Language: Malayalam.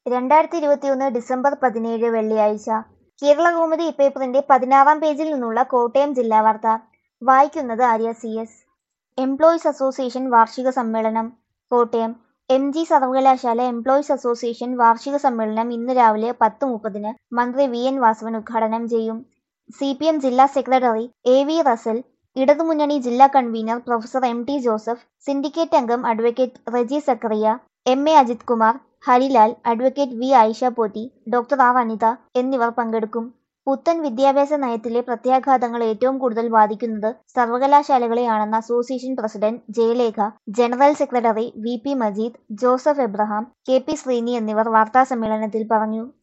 രണ്ടായിരത്തി ഇരുപത്തിയൊന്ന് ഡിസംബർ പതിനേഴ് വെള്ളിയാഴ്ച കേരളകൗമുദി പേപ്പറിന്റെ പതിനാറാം പേജിൽ നിന്നുള്ള കോട്ടയം ജില്ലാ വാർത്ത വായിക്കുന്നത് Arya C S employees association വാർഷിക സമ്മേളനം കോട്ടയം എം ജി സർവകലാശാല എംപ്ലോയീസ് അസോസിയേഷൻ വാർഷിക സമ്മേളനം ഇന്ന് രാവിലെ പത്ത് മുപ്പതിന് മന്ത്രി വി എൻ വാസവൻ ഉദ്ഘാടനം ചെയ്യും സി പി എം ജില്ലാ സെക്രട്ടറി എ വി റസൽ ഇടതുമുന്നണി ജില്ലാ convener professor M T Joseph syndicate അംഗം advocate Reji Zachariah M A Ajith Kumar Harilal advocate V Ayisha Potti doctor R Anitha എന്നിവർ പങ്കെടുക്കും പുത്തൻ വിദ്യാഭ്യാസ നയത്തിലെ പ്രത്യാഘാതങ്ങൾ ഏറ്റവും കൂടുതൽ ബാധിക്കുന്നത് സർവകലാശാലകളെയാണെന്ന association president Jayalekha general secretary V P Majeed Joseph Abraham K P Sreeni എന്നിവർ വാർത്താസമ്മേളനത്തിൽ പറഞ്ഞു